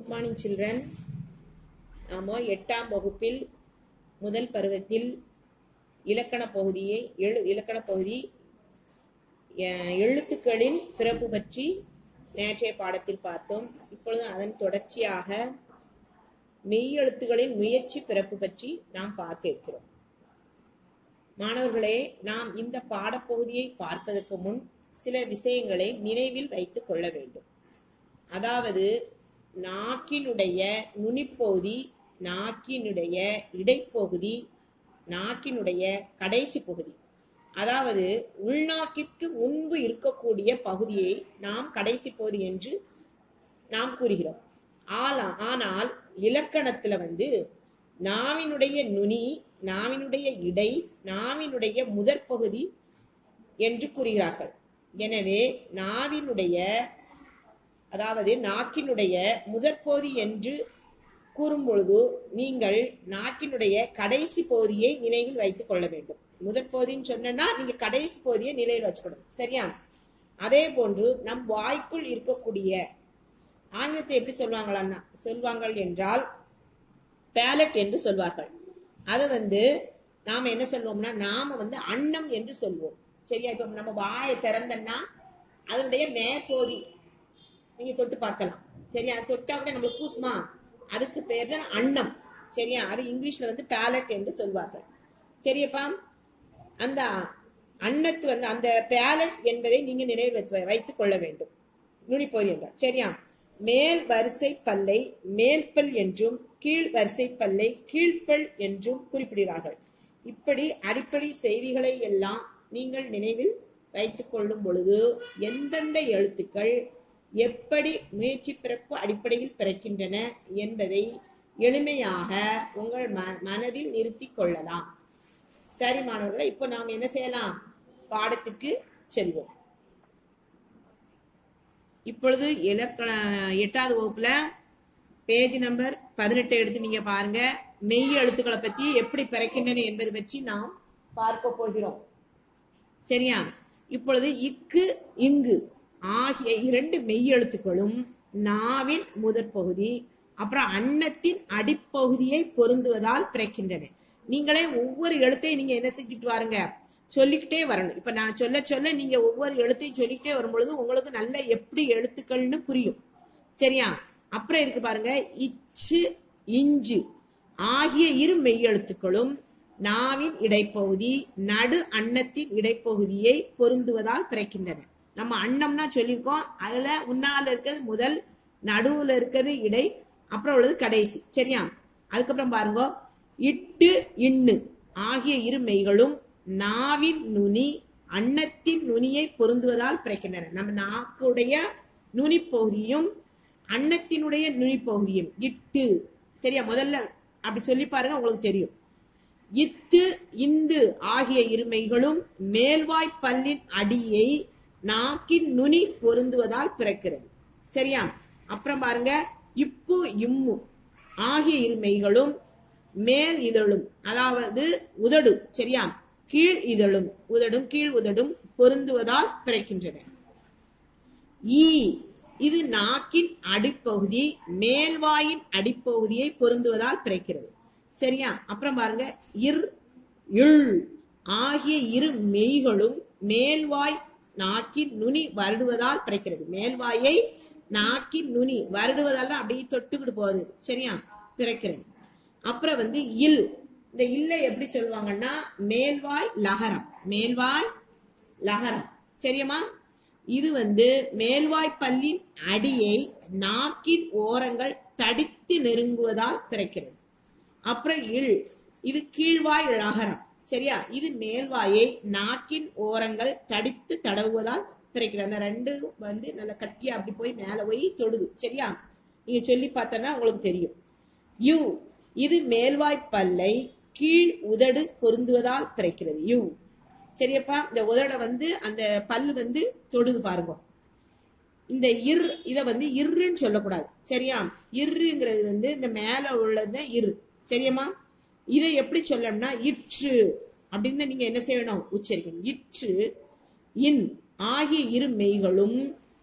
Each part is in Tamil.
குட் மார்னிங் சில்ட்ரன் நாம எட்டாம் வகுப்பில் முதல் பருவத்தில் இலக்கண பகுதியை எழு இலக்கண பகுதி அஹ், எழுத்துக்களின் பிறப்பு பற்றி நேற்றைய பாடத்தில் பார்த்தோம் இப்பொழுது அதன் தொடர்ச்சியாக மெய்யெழுத்துகளின் முயற்சி பிறப்பு பற்றி நாம் பார்க்க இருக்கிறோம் மாணவர்களே நாம் இந்த பாடப்பகுதியை பார்ப்பதற்கு முன் சில விஷயங்களை நினைவில் வைத்துக் கொள்ள வேண்டும் அதாவது நாக்கினுடைய நுனிப்பகுதி நாக்கினுடைய இடைப்பகுதி நாக்கினுடைய கடைசி பகுதி அதாவது உள்நாக்கிற்கு முன்பு இருக்கக்கூடிய பகுதியை நாம் கடைசி பகுதி என்று நாம் கூறுகிறோம் ஆலா- ஆனால் இலக்கணத்துல வந்து நாவினுடைய நுனி நாவினுடைய இடை நாவினுடைய முதற் பகுதி என்று கூறுகிறார்கள் எனவே நாவினுடைய அதாவது நாக்கினுடைய முதற்பகுதி என்று கூறும் பொழுது நீங்கள் நாக்கினுடைய கடைசி பகுதியை நினைவில் வைத்துக் கொள்ள வேண்டும் முதற்பகுதின்னு சொன்னா நீங்க கடைசி பகுதியை நினைவில் வச்சுக்கணும் சரியா அதே போன்று நம் வாய்க்குள் இருக்கக்கூடிய ஆங்கிலத்தை எப்படி சொல்லுவாங்களா சொல்வாங்கள் என்றால் பேலட் என்று சொல்வார்கள் அது வந்து நாம என்ன சொல்லுவோம்னா நாம வந்து அன்னம் என்று சொல்வோம் சரியா இப்ப நம்ம வாயை திறந்தன்னா அதனுடைய மேற்பகுதி நீங்க தொட்டு பார்க்கலாம் சரியா அது தொட்டா கூட நம்மளுக்கு கூசுமா அதுக்கு பேர் தான் அன்னம் சரியா அது இங்கிலீஷ்ல வந்து பேலட் என்று சொல்வார்கள் சரியப்பா அந்த அன்னத்து வந்து அந்த பேலட் என்பதை நீங்க நினைவில் வைத்து- வைத்துக் கொள்ள வேண்டும் நுனிப்பகுதி என்றால் சரியா மேல் வரிசை பல்லை மேல்பல் என்றும் கீழ் வரிசை பல்லை கீழ்ப்பல் என்றும் குறிப்பிடுகிறார்கள் இப்படி அடிப்படை செய்திகளை எல்லாம் நீங்கள் நினைவில் வைத்துக் கொள்ளும் பொழுது எந்தெந்த எழுத்துக்கள் எப்படி முயற்சி பிறப்பு அடிப்படையில் பிறக்கின்றன என்பதை எளிமையாக உங்கள் ம- மனதில் நிறுத்திக் கொள்ளலாம் சரி மாணவர்களே இப்போ நாம் என்ன செய்யலாம் பாடத்துக்கு செல்வோம் இப்பொழுது இலக்கண எட்டாவது வகுப்புல பேஜ் நம்பர் பதினெட்டு எடுத்து நீங்க பாருங்க மெய் எழுத்துக்களை பத்தி எப்படி பிறக்கின்றன என்பது பற்றி நாம் பார்க்க போகிறோம் சரியா இப்பொழுது இக்கு இங்கு ஆகிய இரண்டு மெய் எழுத்துக்களும் நாவின் முதற் பகுதி அப்புறம் அன்னத்தின் அடிப்பகுதியை பொருந்துவதால் பிறக்கின்றன நீங்களே ஒவ்வொரு எழுத்தையும் நீங்க என்ன செஞ்சுட்டு வாருங்க சொல்லிக்கிட்டே வரணும் இப்ப நான் சொல்ல சொல்ல நீங்க ஒவ்வொரு எழுத்தையும் சொல்லிக்கிட்டே வரும் பொழுது உங்களுக்கு நல்ல எப்படி எழுத்துக்கள்னு புரியும் சரியா அப்புறம் இருக்கு பாருங்க இச்சு இஞ்சு ஆகிய இரு மெய்யெழுத்துக்களும் நாவின் இடைப்பகுதி நடு அன்னத்தின் இடைப்பகுதியை பொருந்துவதால் பிறக்கின்றன நம்ம அன்னம்னா சொல்லியிருக்கோம் அதுல உன்னால இருக்கிறது முதல் நடுவுல இருக்கிறது இடை அப்புறம் உள்ளது கடைசி சரியா அதுக்கப்புறம் பாருங்க இட்டு இன்னு ஆகிய இரு மெய்களும் நாவின் நுனி அன்னத்தின் நுனியை பொருந்துவதால் பிறக்கின்றன நம்ம நாக்குடைய நுனி பகுதியும் அன்னத்தினுடைய நுனி பகுதியும் இட்டு சரியா முதல்ல அப்படி சொல்லி பாருங்க உங்களுக்கு தெரியும் இத்து இந்து ஆகிய இருமைகளும் மேல்வாய் பல்லின் அடியை நாக்கின் நுனி பொருந்துவதால் பிறக்கிறது சரியா அப்புறம் பாருங்க இப்பு இம்மு ஆகிய இருமைகளும் மேல் இதழும் அதாவது உதடு சரியா கீழ் இதழும் உதடும் கீழ் உதடும் பொருந்துவதால் பிறக்கின்றன ஈ இது நாக்கின் அடிப்பகுதி மேல்வாயின் அடிப்பகுதியை பொருந்துவதால் பிறக்கிறது சரியா அப்புறம் பாருங்க இர் இள் ஆகிய இரு மெய்களும் மேல்வாய் நாக்கின் நுனி வருடுவதால் பிறக்கிறது மேல்வாயை நாக்கின் நுனி வருடுவதால் அப்படியே தொட்டுக்கிட்டு போகுது சரியா பிறக்கிறது அப்புறம் வந்து இல் இந்த இல்லை எப்படி சொல்லுவாங்கன்னா மேல்வாய் லகரம் மேல்வாய் லகரம் சரியாம்மா இது வந்து மேல்வாய் பல்லின் அடியை நாக்கின் ஓரங்கள் தடித்து நெருங்குவதால் பிறக்கிறது அப்புறம் இல் இது கீழ்வாய் லகரம் சரியா இது மேல்வாயை நாக்கின் ஓரங்கள் தடித்து தடவுவதால் பிறக்கிறது அந்த ரெண்டு வந்து நல்ல கட்டியா அப்படி போய் மேல போய் தொடுது சரியா நீங்க சொல்லி பார்த்தோன்னா உங்களுக்கு தெரியும் யூ இது மேல்வாய் பல்லை கீழ் உதடு பொருந்துவதால் பிறக்கிறது யூ சரியப்பா இந்த உதட வந்து அந்த பல்லு வந்து தொடுது பாருங்க இந்த இர் இத வந்து இர்ன்னு சொல்லக்கூடாது சரியா இர்ருங்கிறது வந்து இந்த மேல உள்ளது இரு சரியாம்மா இதை எப்படி சொல்லணும்னா இற்று அப்படின்னு நீங்க என்ன செய்யணும் உச்சரிக்கணும் இற்று இன் ஆகிய இரு மெய்களும்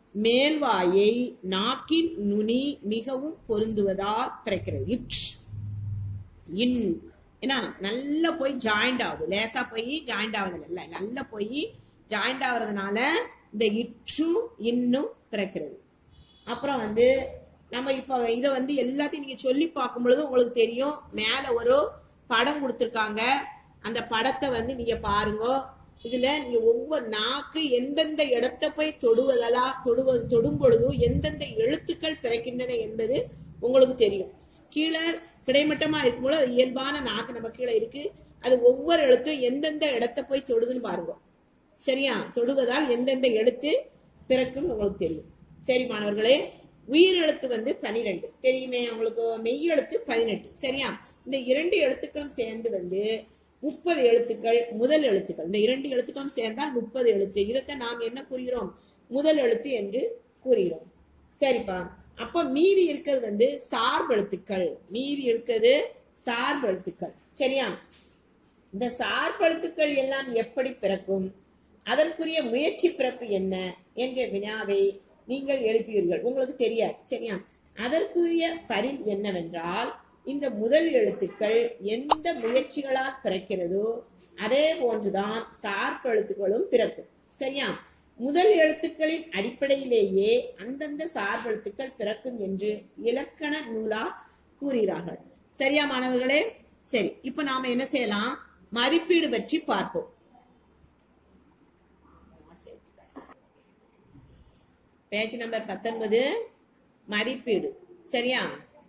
மேல்வாயை நாக்கின் நுனி மிகவும் பொருந்துவதால் பிறக்கிறது இட் இன் ஏன்னா நல்லா போய் ஜாயிண்ட் ஆகுது லேசா போய் ஜாயிண்ட் ஆகுது இல்ல நல்லா போய் ஜாயிண்ட் ஆகுறதுனால இந்த இற்றும் இன்னும் பிறக்கிறது அப்புறம் வந்து நம்ம இப்ப இதை வந்து எல்லாத்தையும் நீங்க சொல்லி பார்க்கும் பொழுது உங்களுக்கு தெரியும் மேல ஒரு படம் கொடுத்துருக்காங்க அந்த படத்தை வந்து நீங்க பாருங்க இதுல நீங்க ஒவ்வொரு நாக்கு எந்தெந்த இடத்த போய் தொடுவதலா தொடுவது தொடும் பொழுதும் எந்தெந்த எழுத்துக்கள் பிறக்கின்றன என்பது உங்களுக்கு தெரியும் கீழே கிடைமட்டமா இருக்கும்போது அது இயல்பான நாக்கு நம்ம கீழே இருக்கு அது ஒவ்வொரு எழுத்தும் எந்தெந்த இடத்த போய் தொடுதுன்னு பாருங்க சரியா தொடுவதால் எந்தெந்த எழுத்து பிறக்கும் உங்களுக்கு தெரியும் சரி மாணவர்களே உயிர் எழுத்து வந்து பனிரெண்டு தெரியுமே உங்களுக்கு மெய் எழுத்து பதினெட்டு சரியா இந்த இரண்டு எழுத்துக்களும் சேர்ந்து வந்து முப்பது எழுத்துக்கள் முதல் எழுத்துக்கள் இந்த இரண்டு எழுத்துக்களும் சேர்ந்தால் முப்பது எழுத்து இதைத்தான் நாம் என்ன கூறுகிறோம் முதல் எழுத்து என்று கூறுகிறோம் சரிப்பா அப்ப மீதி இருக்கிறது வந்து சார்பெழுத்துக்கள் மீதி இருக்கிறது சார்பெழுத்துக்கள் சரியா இந்த சார்பெழுத்துக்கள் எல்லாம் எப்படி பிறக்கும் அதற்குரிய முயற்சி பிறப்பு என்ன என்ற வினாவை நீங்கள் எழுப்புவீர்கள் உங்களுக்கு தெரியாது சரியா அதற்குரிய பரில் என்னவென்றால் இந்த முதல் எழுத்துக்கள் எந்த முயற்சிகளால் பிறக்கிறதோ அதே போன்றுதான் சார்பெழுத்துக்களும் பிறக்கும் சரியா முதல் எழுத்துக்களின் அடிப்படையிலேயே அந்தந்த சார்பெழுத்துக்கள் பிறக்கும் என்று இலக்கண நூலா கூறுகிறார்கள் சரியா மாணவர்களே சரி இப்ப நாம என்ன செய்யலாம் மதிப்பீடு பற்றி பார்ப்போம் பேஜ் நம்பர் பத்தொன்பது மதிப்பீடு சரியா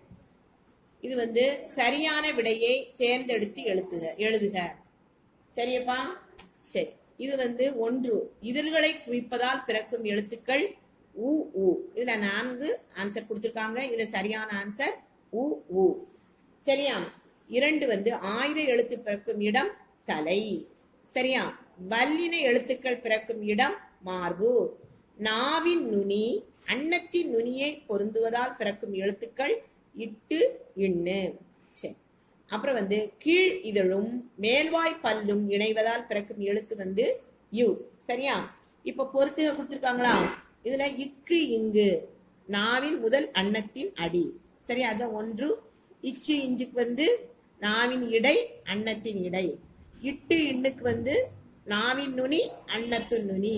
இது வந்து சரியான விடையை தேர்ந்தெடுத்து எழுத்துக எழுதுக சரியப்பா சரி இது வந்து ஒன்று இதழ்களை குவிப்பதால் பிறக்கும் எழுத்துக்கள் உ உ இதுல நான்கு ஆன்சர் கொடுத்திருக்காங்க இதுல சரியான ஆன்சர் உ உ சரியா இரண்டு வந்து ஆயுத எழுத்து பிறக்கும் இடம் தலை சரியா வல்லின எழுத்துக்கள் பிறக்கும் இடம் மார்பு நாவின் நுனி அன்னத்தின் நுனியை பொருந்துவதால் பிறக்கும் எழுத்துக்கள் இட்டு இண்ணு சரி அப்புறம் வந்து கீழ் இதழும் மேல்வாய் பல்லும் இணைவதால் பிறக்கும் எழுத்து வந்து யு சரியா இப்ப பொறுத்துக கொடுத்திருக்காங்களா இதுல இக்கு இங்கு நாவின் முதல் அன்னத்தின் அடி சரியா அது ஒன்று இச்சு இஞ்சுக்கு வந்து நாவின் இடை அன்னத்தின் இடை இட்டு இன்னுக்கு வந்து நாவின் நுனி அன்னத்து நுனி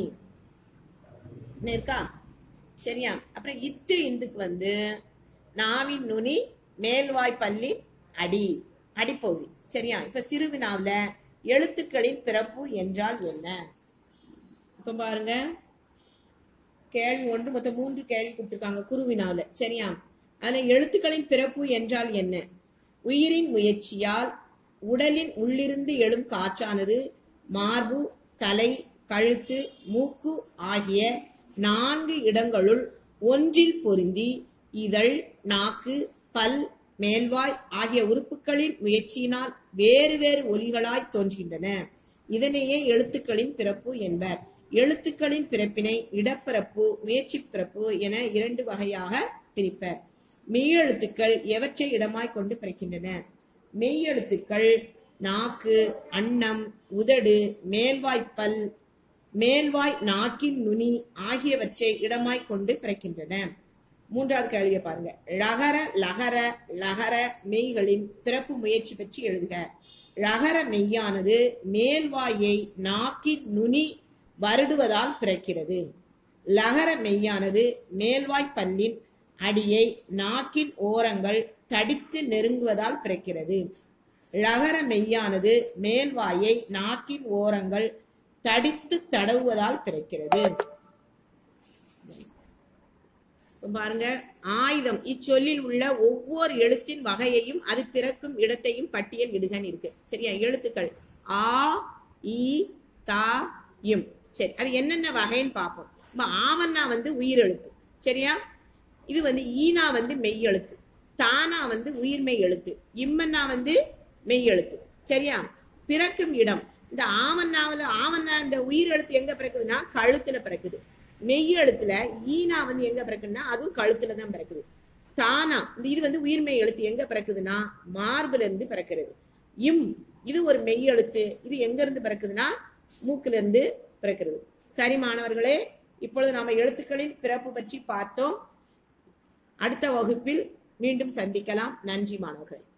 என்ன இருக்கா சரியா அப்புறம் இத்து இந்துக்கு வந்து நாவின் நுனி மேல்வாய் பல்லி அடி அடிப்பகுதி சரியா இப்ப சிறுவினாவுல எழுத்துக்களின் பிறப்பு என்றால் என்ன இப்ப பாருங்க கேள்வி ஒன்று மொத்தம் மூன்று கேள்வி கொடுத்திருக்காங்க குருவினாவுல சரியா அதுல எழுத்துக்களின் பிறப்பு என்றால் என்ன உயிரின் முயற்சியால் உடலின் உள்ளிருந்து எழும் காற்றானது மார்பு தலை கழுத்து மூக்கு ஆகிய நான்கு இடங்களுள் ஒன்றில் பொருந்தி இதழ் நாக்கு பல் மேல்வாய் ஆகிய உறுப்புகளின் முயற்சியினால் வேறு வேறு ஒலிகளாய் தோன்றுகின்றன இதனையே எழுத்துக்களின் பிறப்பு என்பர் எழுத்துக்களின் பிறப்பினை இடப்பிறப்பு முயற்சி பிறப்பு என இரண்டு வகையாக பிரிப்பர் மெய்யெழுத்துக்கள் எவற்றை இடமாய் கொண்டு பிறக்கின்றன மெய்யெழுத்துக்கள் நாக்கு அன்னம் உதடு மேல்வாய்ப்பல் மேல்வாய் நாக்கின் நுனி ஆகியவற்றை இடமாய் கொண்டு பிறக்கின்றன மூன்றாவது கேள்வியை பாருங்க ழகர லகர லகர மெய்களின் பிறப்பு முயற்சி பற்றி எழுதுக ழகர மெய்யானது மேல்வாயை நாக்கின் நுனி வருடுவதால் பிறக்கிறது லகர மெய்யானது மேல்வாய் பல்லின் அடியை நாக்கின் ஓரங்கள் தடித்து நெருங்குவதால் பிறக்கிறது ழகர மெய்யானது மேல்வாயை நாக்கின் ஓரங்கள் தடித்து தடவுவதால் பிறக்கிறது இப்ப பாருங்க ஆயுதம் இச்சொல்லில் உள்ள ஒவ்வொரு எழுத்தின் வகையையும் அது பிறக்கும் இடத்தையும் பட்டியல் இடுகன்னு இருக்கு சரியா எழுத்துக்கள் ஆ இ தா இம் சரி அது என்னென்ன வகைன்னு பார்ப்போம் இப்ப ஆவன்னா வந்து உயிர் எழுத்து சரியா இது வந்து ஈனா வந்து மெய் எழுத்து தானா வந்து உயிர்மெய் எழுத்து இம்மன்னா வந்து மெய் எழுத்து சரியா பிறக்கும் இடம் இந்த ஆவன்னாவில் ஆவன்னா இந்த உயிர் எழுத்து எங்க பிறக்குதுன்னா கழுத்துல பிறக்குது மெய் எழுத்துல ஈனா வந்து எங்க பிறக்குதுன்னா அதுவும் கழுத்துல தான் பிறக்குது தானா இந்த இது வந்து உயிர்மெய் எழுத்து எங்க பிறக்குதுன்னா மார்புல இருந்து பிறக்கிறது இம் இது ஒரு மெய் எழுத்து இது எங்க இருந்து பிறக்குதுன்னா மூக்குல இருந்து பிறக்கிறது சரி மாணவர்களே இப்பொழுது நாம எழுத்துக்களின் பிறப்பு பற்றி பார்த்தோம் அடுத்த வகுப்பில் மீண்டும் சந்திக்கலாம் நன்றி மாணவர்களே